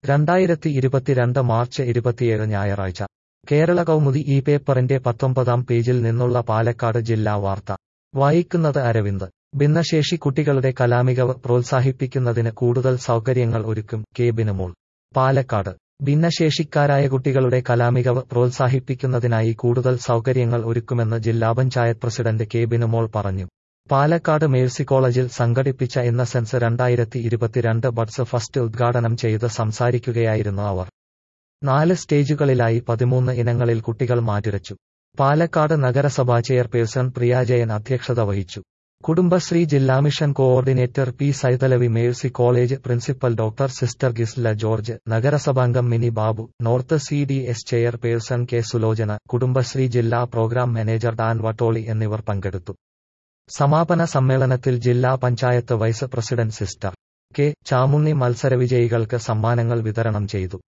രണ്ടായിരത്തി ഇരുപത്തിരണ്ട് മാർച്ച് ഇരുപത്തിയേഴ് ഞായറാഴ്ച കേരള കൗമുദി ഈ പേപ്പറിന്റെ പത്തൊമ്പതാം പേജിൽ നിന്നുള്ള പാലക്കാട് ജില്ലാ വാർത്ത വായിക്കുന്നത് അരവിന്ദ് ഭിന്നശേഷി കുട്ടികളുടെ കലാമികവ് പ്രോത്സാഹിപ്പിക്കുന്നതിന് കൂടുതൽ സൗകര്യങ്ങൾ ഒരുക്കും കെ ബിനുമോൾ പാലക്കാട് ഭിന്നശേഷിക്കാരായ കുട്ടികളുടെ കലാമികവ് പ്രോത്സാഹിപ്പിക്കുന്നതിനായി കൂടുതൽ സൗകര്യങ്ങൾ ഒരുക്കുമെന്ന് ജില്ലാ പഞ്ചായത്ത് പ്രസിഡന്റ് കെ ബിനുമോൾ പറഞ്ഞു പാലക്കാട് മേഴ്സി കോളേജിൽ സംഘടിപ്പിച്ച ഇന്നസെൻസ് രണ്ടായിരത്തി ഇരുപത്തിരണ്ട് ബഡ്സ് ഫസ്റ്റ് ഉദ്ഘാടനം ചെയ്ത് സംസാരിക്കുകയായിരുന്നു അവർ നാല് സ്റ്റേജുകളിലായി പതിമൂന്ന് ഇനങ്ങളിൽ കുട്ടികൾ മാറ്റുരച്ചു പാലക്കാട് നഗരസഭാ ചെയർപേഴ്സൺ പ്രിയാജയൻ അധ്യക്ഷത വഹിച്ചു കുടുംബശ്രീ ജില്ലാ mission coordinator P Saithalavi Mercy college principal doctor sister Gisla George നഗരസഭാംഗം Mini Babu north C D S chairperson K Sulochana Kudumbashree ജില്ലാ പ്രോഗ്രാം മാനേജർ ഡാൻ വട്ടോളി എന്നിവർ പങ്കെടുത്തു സമാപന സമ്മേളനത്തിൽ ജില്ലാ panchayat vice president sister K Chamunni മത്സരവിജയികൾക്ക് സമ്മാനങ്ങൾ വിതരണം ചെയ്തു